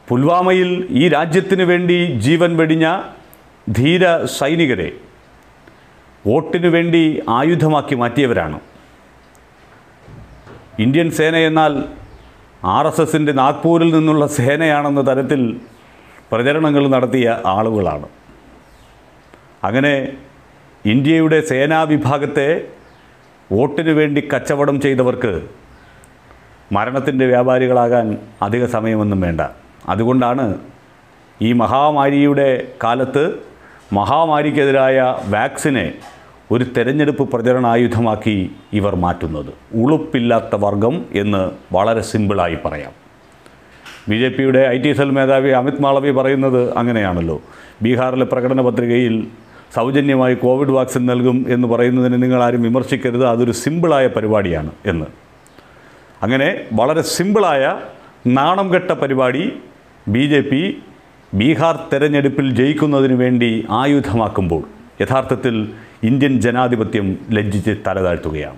പുൽവാമയിൽ ഈ രാജ്യത്തിന് വേണ്ടി ജീവൻ വെടിഞ്ഞ ധീര സൈനികരെ വോട്ടിനു വേണ്ടി ആയുധമാക്കി മാറ്റിയവരാണ് ഇന്ത്യൻ സേന എന്നാൽ ആർ എസ് എസിൻ്റെ നാഗ്പൂരിൽ നിന്നുള്ള സേനയാണെന്ന തരത്തിൽ പ്രചരണങ്ങൾ നടത്തിയ ആളുകളാണ് അങ്ങനെ ഇന്ത്യയുടെ സേനാ വിഭാഗത്തെ വോട്ടിനു വേണ്ടി കച്ചവടം ചെയ്തവർക്ക് മരണത്തിൻ്റെ വ്യാപാരികളാകാൻ അധിക സമയമൊന്നും വേണ്ട അതുകൊണ്ടാണ് ഈ മഹാമാരിയുടെ കാലത്ത് മഹാമാരിക്കെതിരായ വാക്സിനെ ഒരു തെരഞ്ഞെടുപ്പ് പ്രചരണായുധമാക്കി ഇവർ മാറ്റുന്നത് ഉളുപ്പില്ലാത്ത വർഗം എന്ന് വളരെ സിമ്പിളായി പറയാം ബി ജെ പിയുടെ ഐ ടി സെൽ മേധാവി അമിത് മാളവി പറയുന്നത് അങ്ങനെയാണല്ലോ ബീഹാറിലെ പ്രകടന പത്രികയിൽ സൗജന്യമായി കോവിഡ് വാക്സിൻ നൽകും എന്ന് പറയുന്നതിന് നിങ്ങൾ ആരും വിമർശിക്കരുത് അതൊരു സിമ്പിളായ പരിപാടിയാണ് എന്ന് അങ്ങനെ വളരെ സിമ്പിളായ നാണം കെട്ട പരിപാടി ബി ജെ പി ബീഹാർ തെരഞ്ഞെടുപ്പിൽ ജയിക്കുന്നതിന് വേണ്ടി ആയുധമാക്കുമ്പോൾ യഥാർത്ഥത്തിൽ ഇന്ത്യൻ ജനാധിപത്യം ലജ്ജിച്ച് തലതാഴ്ത്തുകയാണ്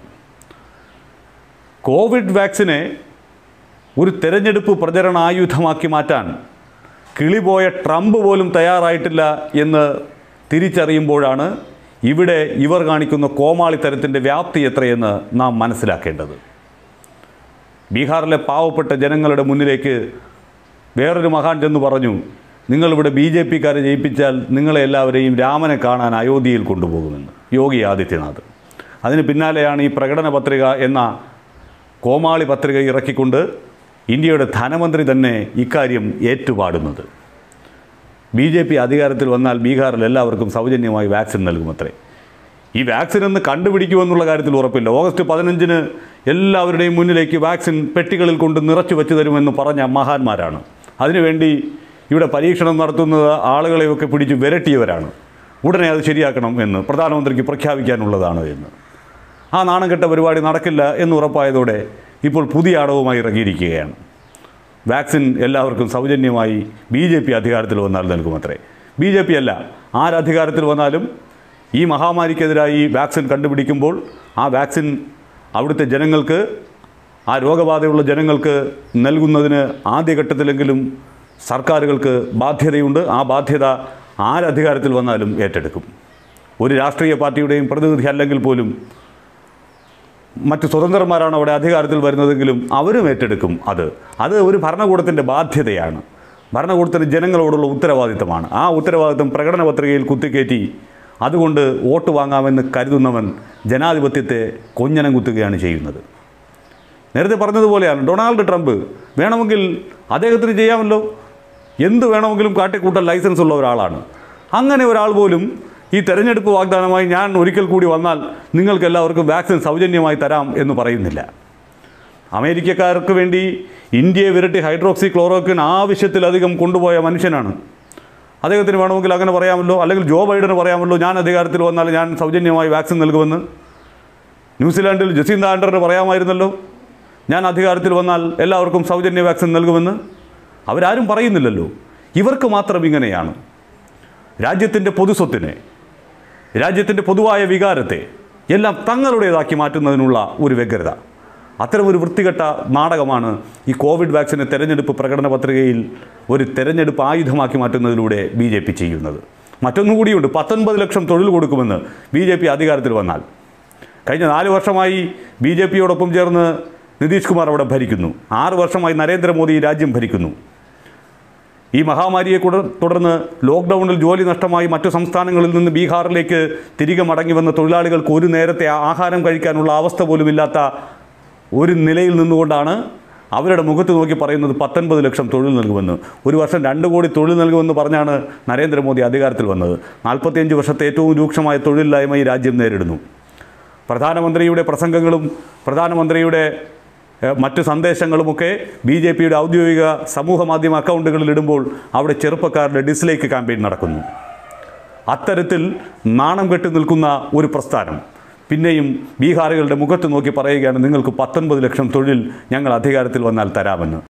കോവിഡ് വാക്സിനെ ഒരു തെരഞ്ഞെടുപ്പ് പ്രചരണായുധമാക്കി മാറ്റാൻ കിളിപോയ ട്രംപ് പോലും തയ്യാറായിട്ടില്ല എന്ന് തിരിച്ചറിയുമ്പോഴാണ് ഇവിടെ ഇവർ കാണിക്കുന്ന കോമാളിത്തരത്തിൻ്റെ വ്യാപ്തി എത്രയെന്ന് നാം മനസ്സിലാക്കേണ്ടത് ബീഹാറിലെ പാവപ്പെട്ട ജനങ്ങളുടെ മുന്നിലേക്ക് വേറൊരു മഹാൻ ചെന്ന് പറഞ്ഞു നിങ്ങളിവിടെ ബി ജെ പിക്കാരെ ജയിപ്പിച്ചാൽ നിങ്ങളെ എല്ലാവരെയും രാമനെ കാണാൻ അയോധ്യയിൽ കൊണ്ടുപോകുമെന്ന് യോഗി ആദിത്യനാഥ് അതിന് പിന്നാലെയാണ് ഈ പ്രകടന പത്രിക എന്ന കോമാളി പത്രിക ഇറക്കിക്കൊണ്ട് ഇന്ത്യയുടെ ധനമന്ത്രി തന്നെ ഇക്കാര്യം ഏറ്റുപാടുന്നത് ബി ജെ പി അധികാരത്തിൽ വന്നാൽ ബീഹാറിൽ എല്ലാവർക്കും സൗജന്യമായി വാക്സിൻ നൽകുമത്രേ ഈ വാക്സിൻ എന്ന് കണ്ടുപിടിക്കുമെന്നുള്ള കാര്യത്തിൽ ഉറപ്പില്ല ഓഗസ്റ്റ് പതിനഞ്ചിന് എല്ലാവരുടെയും മുന്നിലേക്ക് വാക്സിൻ പെട്ടികളിൽ കൊണ്ട് നിറച്ചു വെച്ച് തരുമെന്ന് പറഞ്ഞ മഹാന്മാരാണ് അതിനുവേണ്ടി ഇവിടെ പരീക്ഷണം നടത്തുന്നത് ആളുകളെയൊക്കെ പിടിച്ച് വിരട്ടിയവരാണ് ഉടനെ അത് ശരിയാക്കണം എന്ന് പ്രധാനമന്ത്രിക്ക് പ്രഖ്യാപിക്കാനുള്ളതാണ് എന്ന് ആ നാണം കെട്ട പരിപാടി നടക്കില്ല എന്ന് ഉറപ്പായതോടെ ഇപ്പോൾ പുതിയ അടവുമായി ഇറങ്ങിയിരിക്കുകയാണ് വാക്സിൻ എല്ലാവർക്കും സൗജന്യമായി ബി ജെ പി അധികാരത്തിൽ വന്നാൽ നൽകുമത്രേ ബി ജെ പി അല്ല ആരധികാരത്തിൽ വന്നാലും ഈ മഹാമാരിക്കെതിരായി വാക്സിൻ കണ്ടുപിടിക്കുമ്പോൾ ആ വാക്സിൻ അവിടുത്തെ ജനങ്ങൾക്ക് ആ രോഗബാധയുള്ള ജനങ്ങൾക്ക് നൽകുന്നതിന് ആദ്യഘട്ടത്തിലെങ്കിലും സർക്കാരുകൾക്ക് ബാധ്യതയുണ്ട് ആ ബാധ്യത ആരധികാരത്തിൽ വന്നാലും ഏറ്റെടുക്കും ഒരു രാഷ്ട്രീയ പാർട്ടിയുടെയും പ്രതിനിധി അല്ലെങ്കിൽ പോലും മറ്റ് സ്വതന്ത്രന്മാരാണ് അവിടെ അധികാരത്തിൽ വരുന്നതെങ്കിലും അവരും ഏറ്റെടുക്കും അത് അത് ഒരു ഭരണകൂടത്തിൻ്റെ ബാധ്യതയാണ് ഭരണകൂടത്തിന് ജനങ്ങളോടുള്ള ഉത്തരവാദിത്തമാണ് ആ ഉത്തരവാദിത്തം പ്രകടന പത്രികയിൽ കുത്തിക്കയറ്റി അതുകൊണ്ട് വോട്ട് വാങ്ങാമെന്ന് കരുതുന്നവൻ ജനാധിപത്യത്തെ കൊഞ്ഞനം കുത്തുകയാണ് ചെയ്യുന്നത് നേരത്തെ പറഞ്ഞതുപോലെയാണ് ഡൊണാൾഡ് ട്രംപ് വേണമെങ്കിൽ അദ്ദേഹത്തിന് ചെയ്യാമല്ലോ എന്ത് വേണമെങ്കിലും കാട്ടിക്കൂട്ടാൻ ലൈസൻസ് ഉള്ള ഒരാളാണ് അങ്ങനെ ഒരാൾ പോലും ഈ തെരഞ്ഞെടുപ്പ് വാഗ്ദാനമായി ഞാൻ ഒരിക്കൽ കൂടി വന്നാൽ നിങ്ങൾക്ക് എല്ലാവർക്കും വാക്സിൻ സൗജന്യമായി തരാം എന്ന് പറയുന്നില്ല അമേരിക്കക്കാർക്ക് വേണ്ടി ഇന്ത്യയെ വിരട്ടി ഹൈഡ്രോക്സി ക്ലോറോക്വിൻ ആവശ്യത്തിലധികം കൊണ്ടുപോയ മനുഷ്യനാണ് അദ്ദേഹത്തിന് വേണമെങ്കിൽ അങ്ങനെ പറയാമല്ലോ അല്ലെങ്കിൽ ജോ ബൈഡന് പറയാമല്ലോ ഞാൻ അധികാരത്തിൽ വന്നാൽ ഞാൻ സൗജന്യമായി വാക്സിൻ നൽകുമെന്ന് ന്യൂസിലാൻഡിൽ ജസീന്ത ആൻഡറിന് പറയാമായിരുന്നല്ലോ ഞാൻ അധികാരത്തിൽ വന്നാൽ എല്ലാവർക്കും സൗജന്യ വാക്സിൻ നൽകുമെന്ന് അവരാരും പറയുന്നില്ലല്ലോ ഇവർക്ക് മാത്രം ഇങ്ങനെയാണ് രാജ്യത്തിൻ്റെ പൊതുസ്വത്തിനെ രാജ്യത്തിൻ്റെ പൊതുവായ വികാരത്തെ എല്ലാം തങ്ങളുടേതാക്കി മാറ്റുന്നതിനുള്ള ഒരു വ്യഗ്രത അത്തരമൊരു വൃത്തികെട്ട നാടകമാണ് ഈ കോവിഡ് വാക്സിനെ തെരഞ്ഞെടുപ്പ് പ്രകടന പത്രികയിൽ ഒരു തെരഞ്ഞെടുപ്പ് ആയുധമാക്കി മാറ്റുന്നതിലൂടെ ബി ജെ പി ചെയ്യുന്നത് മറ്റൊന്നുകൂടിയുണ്ട് പത്തൊൻപത് ലക്ഷം തൊഴിൽ കൊടുക്കുമെന്ന് ബി ജെ പി അധികാരത്തിൽ വന്നാൽ കഴിഞ്ഞ നാല് വർഷമായി ബി ജെ പിയോടൊപ്പം ചേർന്ന് നിതീഷ് കുമാർ അവിടെ ഭരിക്കുന്നു ആറ് വർഷമായി നരേന്ദ്രമോദി ഈ രാജ്യം ഭരിക്കുന്നു ഈ മഹാമാരിയെ കുട- തുടർന്ന് ലോക്ക്ഡൗണിൽ ജോലി നഷ്ടമായി മറ്റു സംസ്ഥാനങ്ങളിൽ നിന്ന് ബീഹാറിലേക്ക് തിരികെ മടങ്ങി വന്ന തൊഴിലാളികൾക്ക് ഒരു നേരത്തെ ആഹാരം കഴിക്കാനുള്ള അവസ്ഥ പോലുമില്ലാത്ത ഒരു നിലയിൽ നിന്നുകൊണ്ടാണ് അവരുടെ മുഖത്ത് നോക്കി പറയുന്നത് പത്തൊൻപത് ലക്ഷം തൊഴിൽ നൽകുമെന്ന് ഒരു വർഷം രണ്ട് കോടി തൊഴിൽ നൽകുമെന്ന് പറഞ്ഞാണ് നരേന്ദ്രമോദി അധികാരത്തിൽ വന്നത് നാൽപ്പത്തിയഞ്ച് വർഷത്തെ ഏറ്റവും രൂക്ഷമായ തൊഴിലില്ലായ്മ ഈ രാജ്യം നേരിടുന്നു പ്രധാനമന്ത്രിയുടെ പ്രസംഗങ്ങളും പ്രധാനമന്ത്രിയുടെ ഏഹ്, മറ്റ് സന്ദേശങ്ങളുമൊക്കെ ബി ജെ പിയുടെ ഔദ്യോഗിക സമൂഹ മാധ്യമ അക്കൗണ്ടുകളിൽ ഇടുമ്പോൾ അവിടെ ചെറുപ്പക്കാരുടെ ഡിസ്ലൈക്ക് ക്യാമ്പയിൻ നടക്കുന്നു അത്തരത്തിൽ നാണം കെട്ടി നിൽക്കുന്ന ഒരു പ്രസ്ഥാനം പിന്നെയും ബീഹാറികളുടെ മുഖത്ത് നോക്കി പറയുകയാണ് നിങ്ങൾക്ക് പത്തൊൻപത് ലക്ഷം തൊഴിൽ ഞങ്ങൾ അധികാരത്തിൽ വന്നാൽ തരാമെന്ന്